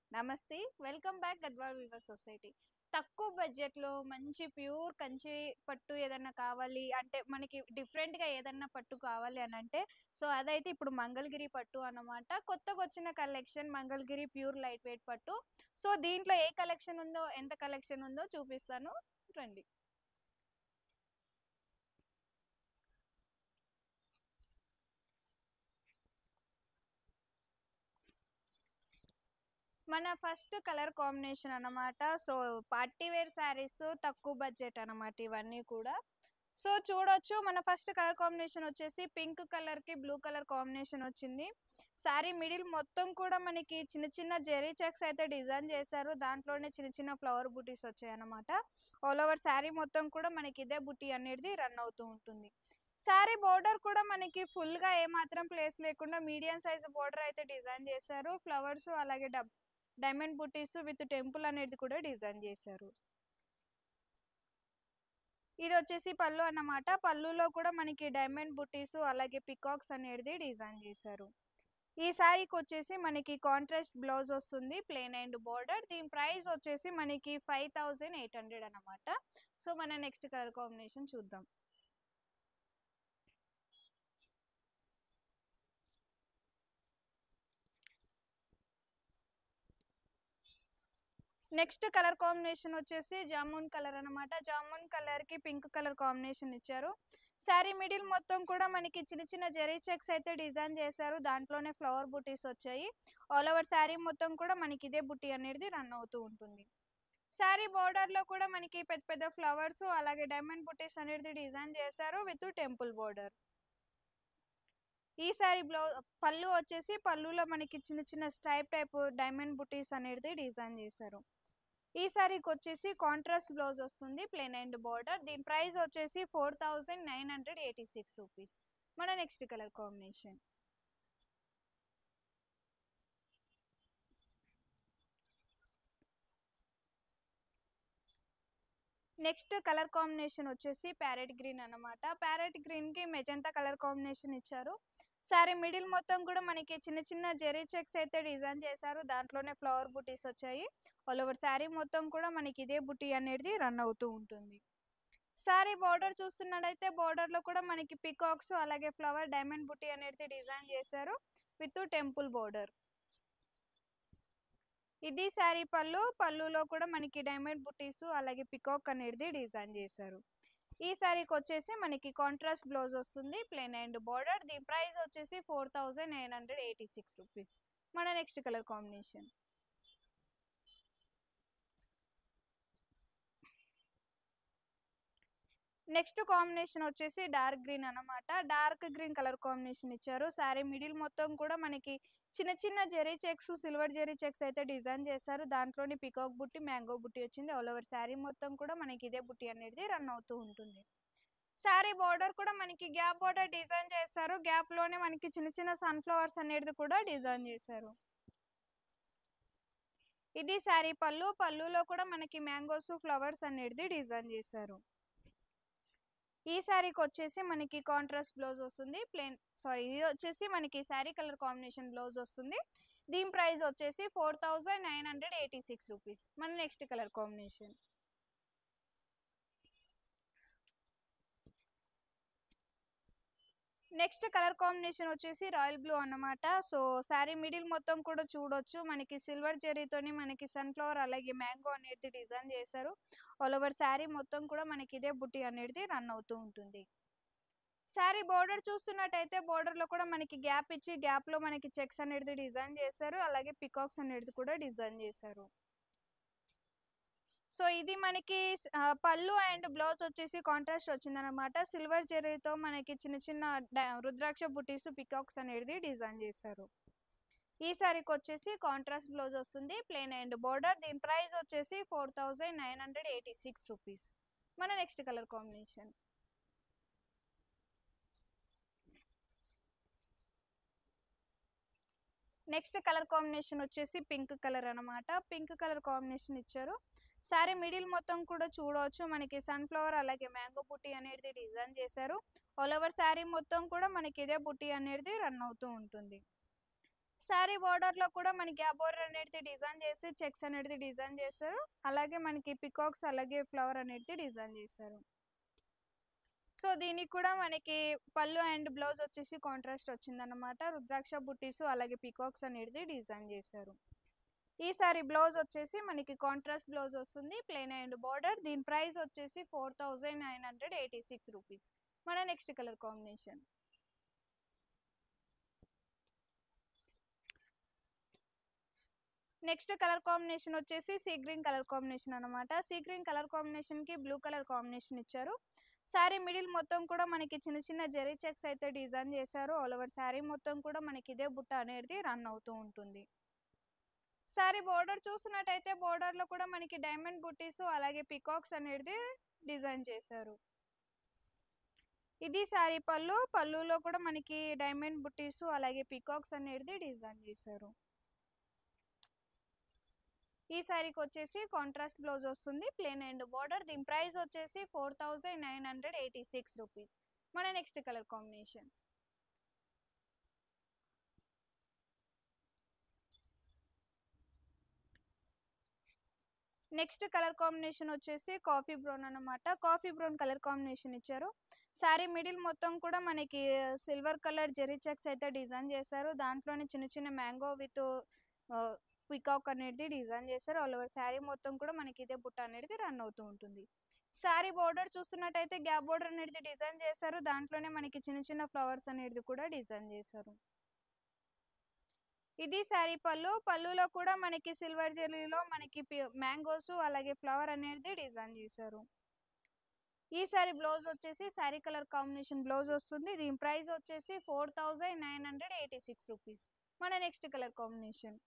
నమస్తే welcome back Gadwal weaver society తక్కువ budget లో మంచి ప్యూర్ కంచి పట్టు ఏదన్నా కావాలి అంటే మనకి డిఫరెంట్ గా ఏదన్నా పట్టు కావాలి అని అంటే సో అదైతే ఇప్పుడు మంగళగిరి పట్టు అన్నమాట కొత్తగా వచ్చిన collection Mangalagiri pure light weight పట్టు సో దీంట్లో ఏ కలెక్షన్ ఉందో ఎంత కలెక్షన్ ఉందో చూపిస్తాను రండి మన ఫస్ట్ కలర్ కాంబినేషన్ అన్నమాట సో పార్టీ వేర్ శారీస్ తక్కువ బడ్జెట్ అన్నమాట ఇవన్నీ కూడా సో చూడొచ్చు మన ఫస్ట్ కలర్ కాంబినేషన్ వచ్చేసి పింక్ కలర్ కి బ్లూ కలర్ కాంబినేషన్ వచ్చింది శారీ మిడిల్ మొత్తం కూడా మనకి చిన్న చిన్న జెరీ చెక్స్ అయితే డిజైన్ చేశారు దాంట్లోనే చిన్న చిన్న ఫ్లవర్ బుటీస్ వచ్చాయి అన్నమాట ఆల్ ఓవర్ శారీ మొత్తం కూడా మనకి ఇదే బుటీ అనేది రన్ అవుతూ ఉంటుంది శారీ బోర్డర్ కూడా మనకి ఫుల్ గా ఏమాత్రం ప్లేస్ లేకుండా మీడియం సైజ్ బోర్డర్ అయితే డిజైన్ చేశారు ఫ్లవర్స్ అలాగే డబ్ డైమండ్ బుటీస్ విత్ టెంపుల్ అనేది కూడా డిజైన్ చేశారు ఇది వచ్చేసి పళ్ళు అన్నమాట పళ్ళులో కూడా మనకి డైమండ్ బుటీస్ అలాగే పికాక్స్ అనేది డిజైన్ చేశారు ఈ శారీకి వచ్చేసి మనకి కాంట్రాస్ట్ బ్లౌజ్ వస్తుంది ప్లెయిన్ అండ్ బోర్డర్ దీని ప్రైస్ వచ్చేసి మనకి ఫైవ్ థౌజండ్ ఎయిట్ హండ్రెడ్ అనమాట సో మన నెక్స్ట్ కలర్ కాంబినేషన్ చూద్దాం నెక్స్ట్ కలర్ కాంబినేషన్ వచ్చేసి జామున్ కలర్ అన్నమాట జామున్ కలర్ కి పింక్ కలర్ కాంబినేషన్ ఇచ్చారు శారీ మిడిల్ మొత్తం కూడా మనకి చిన్న చిన్న జెరీ చెక్స్ అయితే డిజైన్ చేశారు దాంట్లోనే ఫ్లవర్ బుటీస్ వచ్చాయి ఆల్ ఓవర్ శారీ మొత్తం కూడా మనకి ఇదే బుటీ అనేది రన్ అవుతూ ఉంటుంది శారీ బోర్డర్ లో కూడా మనకి పెద్ద పెద్ద ఫ్లవర్స్ అలాగే డైమండ్ బుటీస్ అనేది డిజైన్ చేశారు విత్ టెంపుల్ బోర్డర్ ఈ శారీ బ్లౌ పళ్ళు వచ్చేసి పళ్ళులో మనకి చిన్న చిన్న స్ట్రైప్ టైప్ డైమండ్ బుటీస్ అనేది డిజైన్ చేశారు ఈ శారీకి వచ్చేసి కాంట్రాస్ట్ బ్లౌజ్ వస్తుంది ప్లెయిన్ అండ్ బార్డర్ దీని ప్రైస్ వచ్చేసి four thousand nine hundred eighty six rupees మన next colour combination next colour combination వచ్చేసి ప్యారెట్ గ్రీన్ అన్నమాట ప్యారెట్ గ్రీన్ కి మెజంతా కలర్ కాంబినేషన్ ఇచ్చారు సారీ మిడిల్ మొత్తం కూడా మనకి చిన్న చిన్న జెరీ చెక్స్ అయితే డిజైన్ చేశారు దాంట్లోనే ఫ్లవర్ బుటీస్ వచ్చాయి ఆల్ ఓవర్ శారీ మొత్తం కూడా మనకి ఇదే బుటీ అనేది రన్ అవుతూ ఉంటుంది శారీ బార్డర్ చూస్తున్నట్టయితే బార్డర్ లో కూడా మనకి పికాక్స్ అలాగే ఫ్లవర్ డైమండ్ బుటీ అనేది డిజైన్ చేశారు విత్ టెంపుల్ బార్డర్ ఇది శారీ పళ్ళు పళ్ళులో కూడా మనకి డైమండ్ బుటీస్ అలాగే పికాక్ అనేది డిజైన్ చేశారు ఈ శారీకి వచ్చేసి మనకి కాంట్రాస్ట్ బ్లౌజ్ వస్తుంది ప్లెయిన్ అండ్ బార్డర్ దీని ప్రైస్ వచ్చేసి four thousand nine hundred eighty six rupees మన next colour combination next combination వచ్చేసి డార్క్ గ్రీన్ అన్నమాట డార్క్ గ్రీన్ కలర్ కాంబినేషన్ ఇచ్చారు శారీ మిడిల్ మొత్తం కూడా మనకి చిన్న చిన్న zari checks silver zari checks అయితే డిజైన్ చేశారు దాంట్లోని పికాక్ బుట్టి మ్యాంగో బుట్టి వచ్చింది ఆల్ ఓవర్ శారీ మొత్తం కూడా మనకి ఇదే బుట్టి అనేది రన్ అవుతూ ఉంటుంది శారీ బార్డర్ కూడా మనకి గ్యాప్ బార్డర్ డిజైన్ చేశారు గ్యాప్ లోనే మనకి చిన్న చిన్న సన్ఫ్లవర్స్ అనేది కూడా డిజైన్ చేశారు ఇది శారీ పళ్ళు పళ్ళులో కూడా మనకి మ్యాంగోస్ ఫ్లవర్స్ అనేది డిజైన్ చేశారు ఈ శారీకి వచ్చేసి మనకి కాంట్రాస్ట్ బ్లౌజ్ వస్తుంది ప్లేన్ సారీ ఇది వచ్చేసి మనకి శారీ కలర్ కాంబినేషన్ బ్లౌజ్ వస్తుంది దీని ప్రైస్ వచ్చేసి four thousand nine hundred eighty six rupees మన next colour combination next colour combination వచ్చేసి రాయల్ బ్లూ అన్నమాట సో శారీ మిడిల్ మొత్తం కూడా చూడొచ్చు మనకి సిల్వర్ జెరీతోని మనకి సన్ఫ్లవర్ అలాగే మ్యాంగో అనేది డిజైన్ చేశారు ఆల్ ఓవర్ శారీ మొత్తం కూడా మనకి ఇదే బుట్టి అనేది రన్ అవుతూ ఉంటుంది శారీ బోర్డర్ చూస్తున్నట్టయితే బోర్డర్ లో కూడా మనకి గ్యాప్ ఇచ్చి గ్యాప్ లో మనకి చెక్స్ అనేది డిజైన్ చేశారు అలాగే పికాక్స్ అనేది కూడా డిజైన్ చేశారు సో ఇది మనకి ఆ, పళ్ళు అండ్ బ్లౌజ్ వచ్చేసి కాంట్రాస్ట్ వచ్చింది అనమాట సిల్వర్ జెరీతో మనకి చిన్న చిన్న డ- రుద్రాక్ష బుటీస్ పికాక్స్ అనేది డిజైన్ చేశారు ఈ సారీకి వచ్చేసి కాంట్రాస్ట్ బ్లౌజ్ వస్తుంది ప్లెయిన్ అండ్ బోర్డర్ దీని ప్రైస్ వచ్చేసి four thousand nine hundred eighty six rupees మన next colour combination next colour combination వచ్చేసి పింక్ కలర్ అన్నమాట పింక్ కలర్ కాంబినేషన్ ఇచ్చారు శారీ మిడిల్ మొత్తం కూడా చూడవచ్చు మనకి సన్ఫ్లవర్ అలాగే మ్యాంగో బుట్టి అనేది డిజైన్ చేశారు ఆల్ ఓవర్ శారీ మొత్తం కూడా మనకి ఇదే బుట్టి అనేది రన్ అవుతూ ఉంటుంది శారీ బోర్డర్ లో కూడా మనకి ఆ బోర్డర్ అనేది డిజైన్ చేసి చెక్స్ అనేది డిజైన్ చేశారు అలాగే మనకి పికాక్స్ అలాగే ఫ్లవర్ అనేది డిజైన్ చేశారు సో దీనికి కూడా మనకి పళ్ళు అండ్ బ్లౌజ్ వచ్చేసి కాంట్రాస్ట్ వచ్చిందన్నమాట రుద్రాక్ష బుట్టీస్ అలాగే పికాక్స్ అనేది డిజైన్ చేశారు ఈ సారీ బ్లౌజ్ వచ్చేసి మనకి కాంట్రాస్ట్ బ్లౌజ్ వస్తుంది ప్లెయిన్ అండ్ బార్డర్ దీని ప్రైస్ వచ్చేసి four thousand nine hundred eighty six rupees మన next colour combination next colour combination వచ్చేసి సీ గ్రీన్ కలర్ కాంబినేషన్ అనమాట సీ గ్రీన్ కలర్ కాంబినేషన్ కి బ్లూ కలర్ కాంబినేషన్ ఇచ్చారు శారీ మిడిల్ మొత్తం కూడా మనకి చిన్న చిన్న జెరీ చెక్స్ అయితే డిజైన్ చేశారు ఆల్ ఓవర్ శారీ మొత్తం కూడా మనకి ఇదే బుట్ట అనేది రన్ అవుతూ ఉంటుంది శారీ బోర్డర్ చూసినట్టయితే బోర్డర్ లో కూడా మనకి డైమండ్ బుట్టీస్ అలాగే పికాక్స్ అనేది డిజైన్ చేశారు ఇది శారీ పళ్ళు పళ్ళులో కూడా మనకి డైమండ్ బుట్టీస్ అలాగే పికాక్స్ అనేది డిజైన్ చేశారు ఈ శారీకి వచ్చేసి కాంట్రాస్ట్ బ్లౌజ్ వస్తుంది ప్లేన్ అండ్ బార్డర్ దీని ప్రైస్ వచ్చేసి four thousand nine hundred eighty six rupees మన next colour combination next colour combination వచ్చేసి కాఫీ బ్రౌన్ అన్నమాట కాఫీ బ్రౌన్ కలర్ కాంబినేషన్ ఇచ్చారు శారీ మిడిల్ మొత్తం కూడా మనకి సిల్వర్ కలర్ జెరీ చెక్స్ అయితే డిజైన్ చేశారు దాంట్లోనే చిన్న చిన్న మ్యాంగో విత్ పికాక్ అనేది డిజైన్ చేశారు ఆల్ ఓవర్ శారీ మొత్తం కూడా మనకి ఇదే బుట్ట అనేది రన్ అవుతూ ఉంటుంది శారీ బోర్డర్ చూస్తున్నట్టయితే గ్యాప్ బోర్డర్ అనేది డిజైన్ చేశారు దాంట్లోనే మనకి చిన్న చిన్న ఫ్లవర్స్ అనేది కూడా డిజైన్ చేశారు ఇది శారీ పళ్ళు పళ్ళులో కూడా మనకి సిల్వర్ జెల్లీలో మనకి మ్యాంగోస్ అలాగే ఫ్లవర్ అనేది డిజైన్ చేశారు ఈ శారీ బ్లౌజ్ వచ్చేసి శారీ కలర్ కాంబినేషన్ బ్లౌజ్ వస్తుంది దీని ప్రైస్ వచ్చేసి four thousand nine hundred eighty six rupees మన next colour combination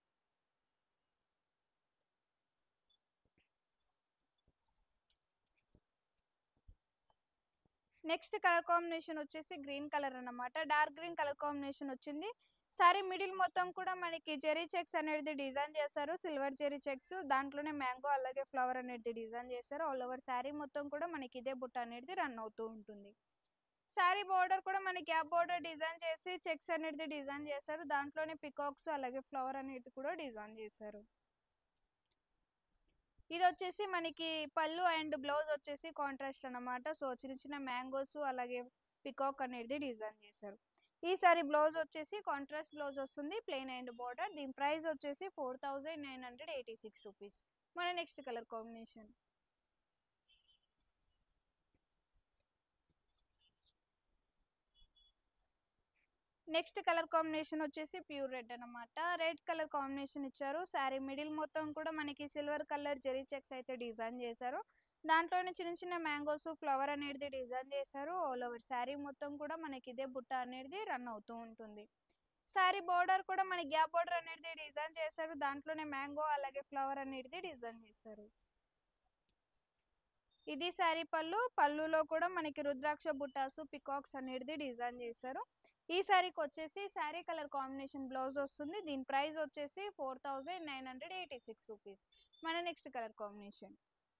next colour combination వచ్చేసి గ్రీన్ కలర్ అన్నమాట డార్క్ గ్రీన్ కలర్ కాంబినేషన్ వచ్చింది సారీ మిడిల్ మొత్తం కూడా మనకి జెరీ చెక్స్ అనేది డిజైన్ చేశారు సిల్వర్ జెరీ చెక్స్ దాంట్లోనే మ్యాంగో అలాగే ఫ్లవర్ అనేది డిజైన్ చేశారు ఆల్ ఓవర్ శారీ మొత్తం కూడా మనకి ఇదే బుట్ట అనేది రన్ అవుతూ ఉంటుంది శారీ బోర్డర్ కూడా మనకి గ్యాప్ బోర్డర్ డిజైన్ చేసి చెక్స్ అనేది డిజైన్ చేశారు దాంట్లోనే పికాక్స్ అలాగే ఫ్లవర్ అనేది కూడా డిజైన్ చేశారు ఇది వచ్చేసి మనకి పళ్ళు అండ్ బ్లౌజ్ వచ్చేసి కాంట్రాస్ట్ అన్నమాట సో చిన్న చిన్న మ్యాంగోస్ అలాగే పికాక్ అనేది డిజైన్ చేశారు ఈ సారీ బ్లౌజ్ వచ్చేసి కాంట్రాస్ట్ బ్లౌజ్ వస్తుంది ప్లెయిన్ అండ్ బార్డర్ దీని ప్రైస్ వచ్చేసి four thousand nine hundred eighty six rupees మన next colour combination next colour combination వచ్చేసి ప్యూర్ రెడ్ అన్నమాట రెడ్ కలర్ కాంబినేషన్ ఇచ్చారు శారీ మిడిల్ మొత్తం కూడా మనకి సిల్వర్ కలర్ జెరీ చెక్స్ అయితే డిజైన్ చేశారు దాంట్లోనే చిన్న చిన్న మ్యాంగోస్ ఫ్లవర్ అనేది డిజైన్ చేశారు ఆల్ ఓవర్ శారీ మొత్తం కూడా మనకి ఇదే బుట్ట అనేది రన్ అవుతూ ఉంటుంది శారీ బోర్డర్ కూడా మనకి గ్యాప్ బోర్డర్ అనేది డిజైన్ చేశారు దాంట్లోనే మ్యాంగో అలాగే ఫ్లవర్ అనేది డిజైన్ చేశారు ఇది శారీ పళ్ళు పళ్ళులో కూడా మనకి రుద్రాక్ష బుట్టాసు పికాక్స్ అనేది డిజైన్ చేశారు ఈ శారీకి వచ్చేసి శారీ కలర్ కాంబినేషన్ బ్లౌజ్ వస్తుంది దీని ప్రైస్ వచ్చేసి four thousand nine hundred eighty six rupees మన next colour combination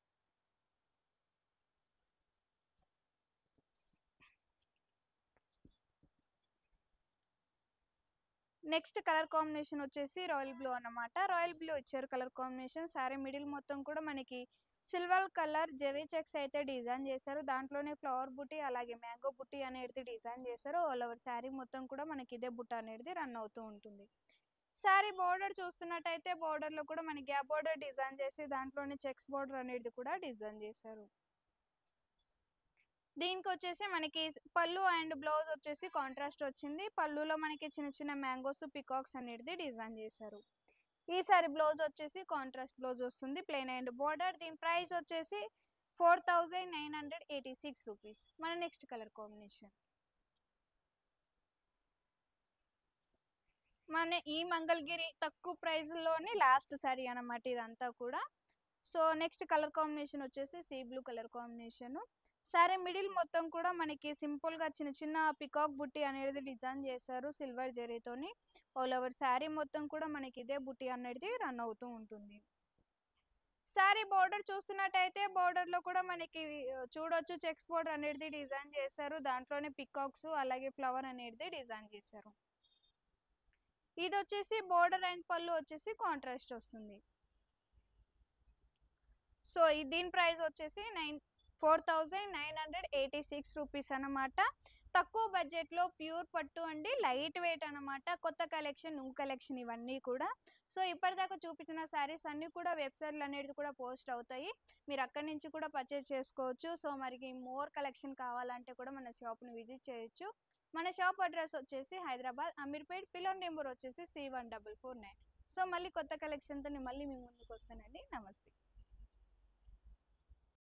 next colour combination వచ్చేసి రాయల్ బ్లూ అన్నమాట రాయల్ బ్లూ ఇచ్చారు కలర్ కాంబినేషన్ సారీ మిడిల్ మొత్తం కూడా మనకి సిల్వర్ కలర్ జెరీ చెక్స్ అయితే డిజైన్ చేశారు దాంట్లోనే ఫ్లవర్ బుట్టి అలాగే మ్యాంగో బుట్టి అనేది డిజైన్ చేశారు ఆల్ ఓవర్ శారీ మొత్తం కూడా మనకి ఇదే బుట్ట అనేది రన్ అవుతూ ఉంటుంది శారీ బోర్డర్ చూస్తున్నట్టయితే border లో కూడా మనకి గ్యాప్ బోర్డర్ డిజైన్ చేసి దాంట్లోనే చెక్స్ బోర్డర్ అనేది కూడా డిజైన్ చేశారు దీనికి వచ్చేసి మనకి పళ్ళు అండ్ బ్లౌజ్ వచ్చేసి కాంట్రాస్ట్ వచ్చింది పళ్ళులో మనకి చిన్న చిన్న మ్యాంగోస్ పికాక్స్ అనేది డిజైన్ చేశారు ఈ సారీ బ్లౌజ్ వచ్చేసి కాంట్రాస్ట్ బ్లౌజ్ వస్తుంది ప్లెయిన్ అండ్ బార్డర్ దీని ప్రైస్ వచ్చేసి four thousand nine hundred eighty six rupees మన నెక్స్ట్ కలర్ కాంబినేషన్ మన ఈ మంగళగిరి తక్కువ ప్రైస్లోనే లాస్ట్ సారీ అన్నమాట ఇదంతా కూడా సో నెక్స్ట్ కలర్ కాంబినేషన్ వచ్చేసి sea blue colour combination sari middle మొత్తం కూడా మనకి సింపుల్ గా చిన్న చిన్న పికాక్ బుట్టి అనేది డిజైన్ చేశారు సిల్వర్ జరీతోని ఆల్ ఓవర్ శారీ మొత్తం కూడా మనకి ఇదే బుట్టి అనేది రన్ అవుతూ ఉంటుంది శారీ బోర్డర్ చూస్తున్నట్టయితే బోర్డర్ లో కూడా మనకి ఆ, చూడొచ్చు చెక్స్ బోర్డర్ అనేది డిజైన్ చేశారు దాంట్లోనే పికాక్స్ అలాగే ఫ్లవర్ అనేది డిజైన్ చేశారు ఇది వచ్చేసి బోర్డర్ అండ్ పళ్ళు వచ్చేసి కాంట్రాస్ట్ వస్తుంది సో ఈ దీని ప్రైస్ వచ్చేసి nine four thousand nine hundred eighty six rupees అనమాట తక్కువ బడ్జెట్లో ప్యూర్ పట్టు అండి లైట్ వెయిట్ అనమాట కొత్త కలెక్షన్ న్యూ కలెక్షన్ ఇవన్నీ కూడా సో ఇప్పటిదాకా చూపించిన శారీస్ అన్నీ కూడా వెబ్సైట్లు అనేది కూడా పోస్ట్ అవుతాయి మీరు అక్కడి నుంచి కూడా పర్చేస్ చేసుకోవచ్చు సో మరి మోర్ కలెక్షన్ కావాలంటే కూడా మన షాప్ని విజిట్ చేయొచ్చు మన షాప్ అడ్రస్ వచ్చేసి హైదరాబాద్ అమీర్పేట్ పిలోన్ నెంబర్ వచ్చేసి C one double four nine so మళ్ళీ కొత్త కలెక్షన్తో నేను మళ్ళీ మీ ముందుకు వస్తానండి నమస్తే